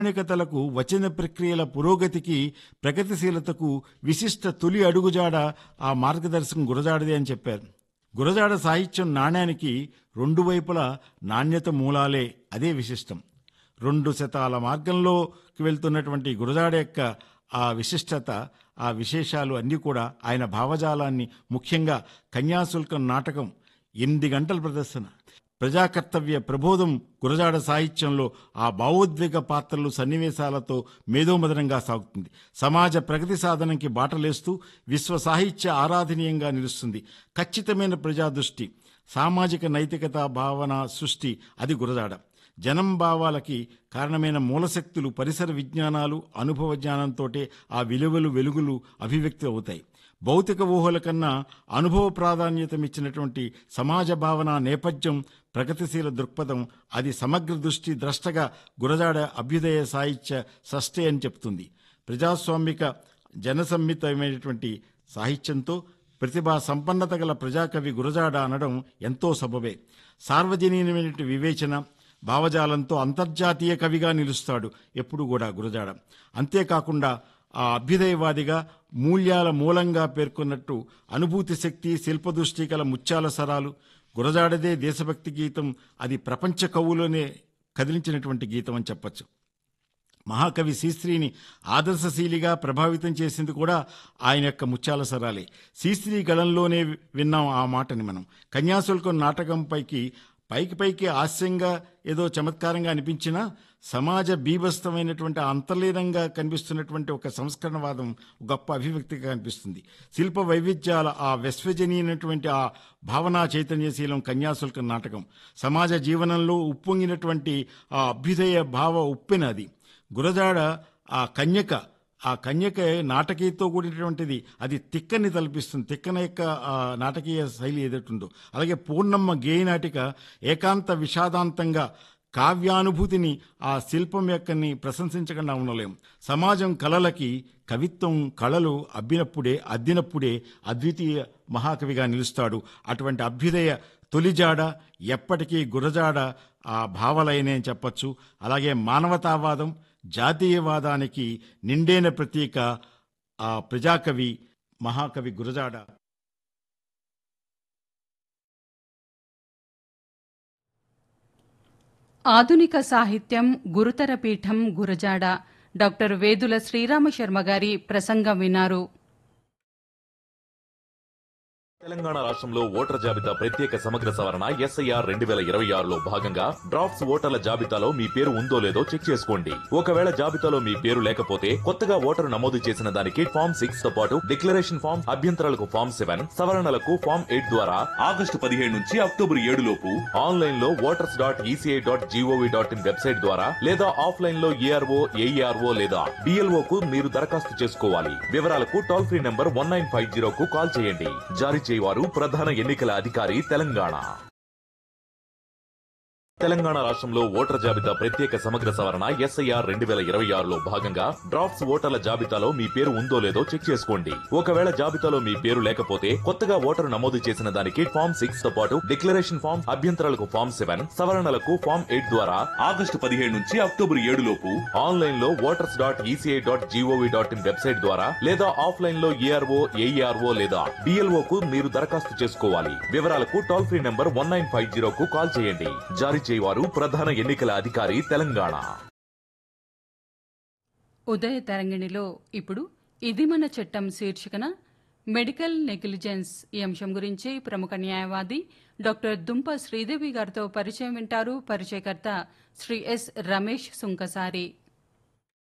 ప్రామాణికతలకు వచన ప్రక్రియల పురోగతికి ప్రగతిశీలతకు విశిష్ట తొలి అడుగుజాడ ఆ మార్గదర్శకం గురజాడదే అని చెప్పారు గురజాడ సాహిత్యం నాణ్యానికి రెండు వైపులా నాణ్యత మూలాలే అదే విశిష్టం రెండు శతాల మార్గంలోకి వెళ్తున్నటువంటి గురజాడ యొక్క ఆ విశిష్టత ఆ విశేషాలు అన్నీ కూడా ఆయన భావజాలాన్ని ముఖ్యంగా కన్యాశుల్కం నాటకం ఎనిమిది గంటల ప్రదర్శన ప్రజాకర్తవ్య ప్రబోధం గురజాడ సాహిత్యంలో ఆ భావోద్వేగ పాత్రలు సన్నివేశాలతో మేధోమదనంగా సాగుతుంది సమాజ ప్రగతి సాధనకి బాటలేస్తూ విశ్వ సాహిత్య ఆరాధనీయంగా నిలుస్తుంది ఖచ్చితమైన ప్రజాదృష్టి సామాజిక నైతికత భావన సృష్టి అది గురజాడ జనం భావాలకి కారణమైన మూలశక్తులు పరిసర విజ్ఞానాలు అనుభవ జ్ఞానంతోటే ఆ విలువలు వెలుగులు అభివ్యక్తి అవుతాయి భౌతిక ఊహల కన్నా అనుభవ ప్రాధాన్యతమిచ్చినటువంటి సమాజ భావన నేపథ్యం ప్రగతిశీల దృక్పథం అది సమగ్ర దృష్టి ద్రష్టగా గురజాడ అభ్యుదయ సాహిత్య సష్టే అని చెప్తుంది ప్రజాస్వామిక జనసమ్మితమైనటువంటి సాహిత్యంతో ప్రతిభా సంపన్నత గల ప్రజాకవి గురజాడ అనడం ఎంతో సబబే సార్వజనీయమైన వివేచన భావజాలంతో అంతర్జాతీయ కవిగా నిలుస్తాడు ఎప్పుడు కూడా గురజాడ అంతేకాకుండా ఆ అభ్యుదయవాదిగా మూల్యాల మూలంగా పేర్కొన్నట్టు అనుభూతి శక్తి శిల్పదృష్టి గల ముత్యాల సరాలు గురజాడదే దేశభక్తి గీతం అది ప్రపంచ కవులోనే కదిలించినటువంటి గీతం అని చెప్పచ్చు మహాకవి శ్రీశ్రీని ఆదర్శశీలిగా ప్రభావితం చేసింది కూడా ఆయన యొక్క ముత్యాల సరాలే శ్రీశ్రీ గళంలోనే విన్నాం ఆ మాటని మనం కన్యాశుల్కం నాటకం పైకి పైకి పైకి హాస్యంగా ఏదో చమత్కారంగా అనిపించినా సమాజ బీభస్తమైనటువంటి ఆ అంతర్లీనంగా కనిపిస్తున్నటువంటి ఒక సంస్కరణవాదం గొప్ప అభివ్యక్తిగా కనిపిస్తుంది శిల్ప వైవిధ్యాల ఆ విశ్వజనీయమైనటువంటి ఆ భావనా చైతన్యశీలం కన్యాశుల్కం నాటకం సమాజ జీవనంలో ఉప్పొంగినటువంటి ఆ అభ్యుదయ భావ ఉప్పెన అది గురజాడ ఆ కన్యక ఆ కన్యక నాటకీయతో కూడినటువంటిది అది తిక్కని తలపిస్తుంది తిక్కన యొక్క ఆ నాటకీయ శైలి ఏదైతుందో అలాగే పూర్ణమ్మ గేయ నాటిక ఏకాంత విషాదాంతంగా కావ్యానుభూతిని ఆ శిల్పం యొక్కని ప్రశంసించకుండా ఉండలేం సమాజం కళలకి కవిత్వం కళలు అబ్బినప్పుడే అద్దినప్పుడే అద్వితీయ మహాకవిగా నిలుస్తాడు అటువంటి అభ్యుదయ తొలిజాడ ఎప్పటికీ గురజాడ ఆ భావలైనే అని చెప్పచ్చు అలాగే మానవతావాదం జాతీయవాదానికి నిండైన ప్రతీక ఆ ప్రజాకవి మహాకవి గురజాడ ఆధునిక సాహిత్యం గురుతర పీఠం గురజాడ డాక్టర్ వేదుల శ్రీరామ శర్మ గారి ప్రసంగం విన్నారు తెలంగాణ రాష్ట్రంలో ఓటర్ జాబితా ప్రత్యేక సమగ్ర సవరణ ఎస్ఐఆర్ రెండు వేల ఇరవై ఆరులో భాగంగా డ్రాఫ్ట్స్ ఓటర్ల జాబితాలో మీ పేరు ఉందో లేదో చెక్ చేసుకోండి ఒకవేళ జాబితాలో మీ పేరు లేకపోతే కొత్తగా ఓటరు నమోదు చేసిన దానికి ఫామ్ సిక్స్ తో పాటు డిక్లరేషన్ ఫామ్ అభ్యంతరాలకు ఫామ్ సెవెన్ సవరణలకు ఫామ్ ఎయిట్ ద్వారా ఆగస్టు పదిహేడు నుంచి అక్టోబర్ ఏడు లోపు ఆన్లైన్ లో voters dot ECI dot GOV dot in website ద్వారా లేదా ఆఫ్లైన్ లో ఏఆర్ఓ ఏఈఆర్ఓ లేదా బిఎల్ఓ కు మీరు దరఖాస్తు చేసుకోవాలి వివరాలకు toll free number one nine five zero కు కాల్ చేయండి జారీ చేయవారు ప్రధాన ఎన్నికల అధికారి తెలంగాణ తెలంగాణ రాష్ట్రంలో ఓటర్ జాబితా ప్రత్యేక సమగ్ర సవరణ ఎస్ఐఆర్ రెండు వేల ఇరవై ఆరులో భాగంగా డ్రాఫ్ట్స్ ఓటర్ల జాబితాలో మీ పేరు ఉందో లేదో చెక్ చేసుకోండి ఒకవేళ జాబితాలో మీ పేరు లేకపోతే కొత్తగా ఓటరు నమోదు చేసిన దానికి ఫామ్ సిక్స్ తో పాటు డిక్లరేషన్ ఫామ్ అభ్యంతరాలకు ఫామ్ సెవెన్ సవరణలకు ఫామ్ ఎయిట్ ద్వారా ఆగస్టు పదిహేడు నుంచి అక్టోబర్ ఏడు లోపు ఆన్లైన్ లో voters dot ECI dot GOV dot in website ద్వారా లేదా ఆఫ్లైన్ లో ఏఆర్ఓ ఏఈఆర్ఓ లేదా బిఎల్ఓ కు మీరు దరఖాస్తు చేసుకోవాలి వివరాలకు toll free number one nine five zero కు కాల్ చేయండి జారీ చేయవారు ప్రధాన ఎన్నికల అధికారి తెలంగాణ ఉదయ తరంగిణిలో ఇప్పుడు ఇది మన చట్టం శీర్షికన మెడికల్ నెగ్లిజెన్స్ ఈ అంశం గురించి ప్రముఖ న్యాయవాది డాక్టర్ దుంప శ్రీదేవి గారితో పరిచయం వింటారు పరిచయకర్త శ్రీ ఎస్ రమేష్ సుంకసారి